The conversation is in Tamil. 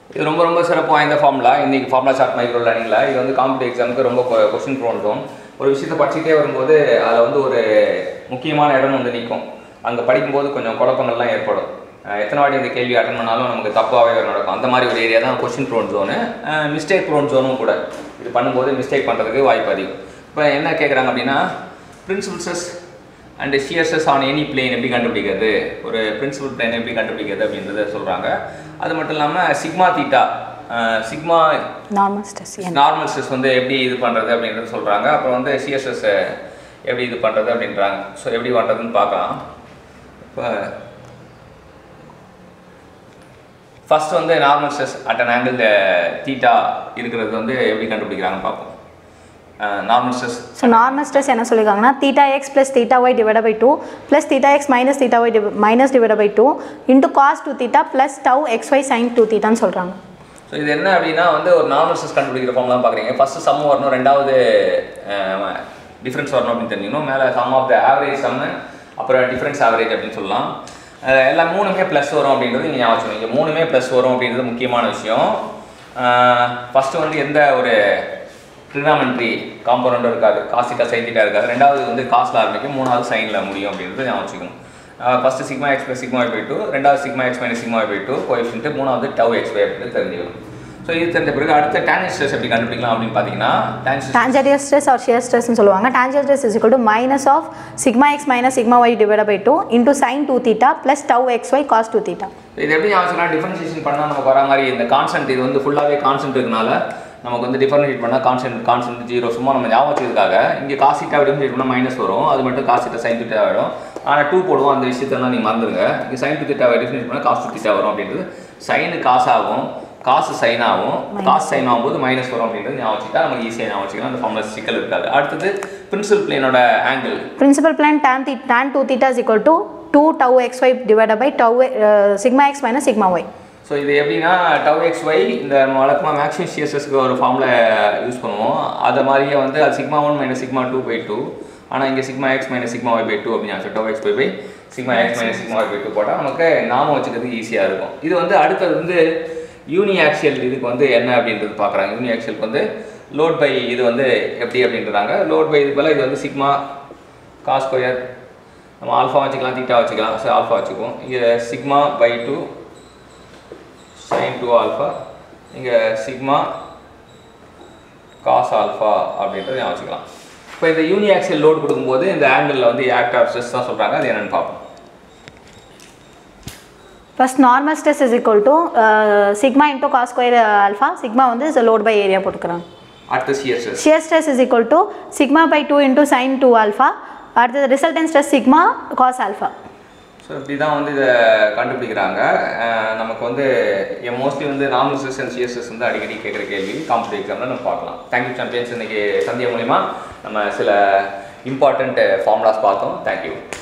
இது ரொம்ப ரொம்ப சிறப்பு வாய்ந்த ஃபார்முலா இன்னைக்கு ஃபார்முலா சார்ட் மைக்ரோ லேர்னிங்கில் இது வந்து காம்படிவ் எக்ஸாமுக்கு ரொம்ப கொஸ்டின் ப்ரோன் ஜோன் ஒரு விஷயத்தை படிச்சுட்டே வரும்போது அதில் வந்து ஒரு முக்கியமான இடம் வந்து நிற்கும் அங்கே படிக்கும்போது கொஞ்சம் குழப்பங்கள்லாம் ஏற்படும் அஹ் எத்தனை வாட்டி இந்த கேள்வி அட்டன் பண்ணாலும் நமக்கு தப்பாகவே நடக்கும் அந்த மாதிரி ஒரு ஏரியா தான் question prone zone mistake prone ஜோனும் கூட இது பண்ணும்போது மிஸ்டேக் பண்ணுறதுக்கு வாய்ப்பு அதிகம் இப்போ என்ன கேட்குறாங்க அப்படின்னா principal stresses and CSS on any plane எப்படி கண்டுபிடிக்கிறது ஒரு பிரின்சிபல் பிளேன் எப்படி கண்டுபிடிக்கிறது அப்படின்றத சொல்கிறாங்க அது மட்டும் இல்லாமல் sigma theta sigma normal stress normal stress வந்து எப்படி இது பண்ணுறது அப்படின்றது சொல்கிறாங்க அப்புறம் வந்து சிஎஸ்எஸ் எப்படி இது பண்ணுறது அப்படின்றாங்க ஸோ எப்படி பண்ணுறதுன்னு பார்க்கலாம் இப்போ ஃபர்ஸ்ட் வந்து normal stress at an angle theta இருக்கிறது வந்து எப்படி கண்டுபிடிக்கிறாங்கன்னு பார்ப்போம் normal stress so normal stress என்ன சொல்லியிருக்காங்கன்னா theta X plus theta Y divide by two plus theta X minus theta Y minus divide by two into cos two theta plus tau X Y sin two தீட்டான்னு சொல்கிறாங்க ஸோ இது என்ன அப்படின்னா வந்து ஒரு நார்மல் ஸ்ட்ரெஸ் கண்டுபிடிக்கிற ஃபார்ம்லாம் பார்க்குறீங்க ஃபர்ஸ்ட் சம் வரணும் ரெண்டாவது டிஃப்ரென்ஸ் வரணும் அப்படின்னு தெரிஞ்சுக்கணும் மேலே sum of the average sum அப்புறம் டிஃப்ரென்ஸ் ஆவரேஜ் அப்படின்னு சொல்லலாம் அஹ் எல்லாம் மூணுமே ப்ளஸ் வரும் அப்படின்றது நீங்கள் ஞாபகம் வச்சுக்கணும். இங்க மூணுமே ப்ளஸ் வரும் அப்படின்றது முக்கியமான விஷயம் ஃபஸ்ட்டு வந்து எந்த ஒரு ட்ரினாமெண்ட்ரி காம்பவுண்டும் இருக்காது காசிட்டா சைத்திட்டா இருக்காது ரெண்டாவது வந்து காசில் ஆரம்பிக்கும் மூணாவது சைனில் முடியும் அப்படின்றது ஞாபகம் வச்சுக்கணும் first sigma x plus sigma by two ரெண்டாவது sigma X minus sigma by two coefficient மூணாவது டவ் எக்ஸ் பை அப்படின்னு தெரிஞ்சுக்கணும் ஸோ இது தெரிஞ்ச பிறகு அடுத்த டேனிஸ் ஸ்ட்ரெஸ் எப்படி கண்டுபிடிக்கலாம் அப்படின்னு பார்த்தீங்கன்னா டேனிஸ் டான்ஜரியல் ஸ்ட்ரெஸ் ஆர் ஷியர் ஸ்ட்ரெஸ்னு சொல்லுவாங்க tangential stress is equal to minus of sigma X minus sigma Y divide by two into sin two theta plus tau X Y cos two theta இது எப்படி ஞாபகம் டிஃபரன்ஷியேஷன் பண்ணால் நமக்கு வர மாதிரி இந்த கான்ஸ்டன்ட் இது வந்து ஃபுல்லாகவே கான்ஸ்டன்ட் இருக்கனால நமக்கு வந்து டிஃபரன்ஷியேட் பண்ணால் கான்ஸ்டன்ட் கான்ஸ்டன்ட் ஜீரோ சும்மா நம்ம ஞாபகம் வச்சதுக்காக இங்கே காசிட்டா டிஃபரன்ஷியேட் பண்ணால் மைனஸ் வரும் அது மட்டும் காசிட்டா சைன் திட்டா ஆகிடும் ஆனால் டூ போடுவோம் அந்த விஷயத்தெல்லாம் நீங்கள் மறந்துடுங்க இங்கே சைன் டூ திட்டாவை டிஃபரன்ஷியேட் பண்ணால் காசு திட்டா வரும் அப்படின்றது சைனு காசாகும் காசு சைன் ஆகும் காசு சைன் ஆகும்போது மைனஸ் வரும் அப்படின்றது ஞாபகம் வச்சுட்டா நமக்கு ஈஸியாக ஞாபகம் வச்சுக்கலாம் அந்த ஃபார்முலா சிக்கல் இருக்காது அடுத்தது பிரின்சிபல் பிளேனோட angle principal plane tan the tan two theta is equal to two tau X Y divide by tau sigma X minus sigma Y so இது எப்படின்னா டவ் எக்ஸ் ஒய் இந்த நம்ம வழக்கமாக மேக்ஸிமம் சிஎஸ்எஸ்க்கு ஒரு ஃபார்மில் யூஸ் பண்ணுவோம் அதை மாதிரியே வந்து அது sigma one minus sigma two by two ஆனால் இங்கே sigma X minus sigma Y by two அப்படின்னு tau X by by sigma X minus sigma Y by two போட்டால் நமக்கு நாம வச்சுக்கிறதுக்கு ஈஸியாக இருக்கும் இது வந்து அடுத்தது வந்து யூனி ஆக்சியல் இதுக்கு வந்து என்ன அப்படின்றது பார்க்குறாங்க யூனி ஆக்சியலுக்கு வந்து லோட் பை இது வந்து எப்படி அப்படின்றாங்க லோட் பை இது போல் இது வந்து சிக்மா காஸ் ஸ்கொயர் நம்ம ஆல்ஃபா வச்சுக்கலாம் தீட்டா வச்சுக்கலாம் ஸோ ஆல்ஃபா வச்சுக்குவோம் இங்கே sigma by two sin two alpha இங்கே சிக்மா காஸ் ஆல்ஃபா அப்படின்றத ஞாபகம் வச்சுக்கலாம் இப்போ இந்த யூனி ஆக்சியல் லோட் கொடுக்கும்போது இந்த ஆங்கிளில் வந்து ஆக்ட் ஆஃப் ஸ்ட்ரெஸ் தான் சொல்கிறாங்க அது என்னென்னு பார்ப்போம் first normal stress is equal to sigma into cos square alpha sigma வந்து லோட் பை ஏரியா போட்டுக்கிறாங்க அடுத்த CSS shear stress is equal to sigma by two into sin two alpha அடுத்தது resultant stress sigma cos alpha so இப்படி தான் வந்து இதை கண்டுபிடிக்கிறாங்க அஹ் நமக்கு வந்து மோஸ்ட்லி வந்து நார்மல் ஸ்ட்ரெஸ் அண்ட் சிஎஸ்எஸ் வந்து அடிக்கடி கேட்குற கேள்வி காம்படிவ் எக்ஸாமில் நம்ம பார்க்கலாம் தேங்க்யூ சாம்பியன்ஸ் இன்னைக்கு சந்தியா மூலிமா நம்ம சில இம்பார்ட்டண்ட் ஃபார்முலாஸ் பார்த்தோம் தேங்க்யூ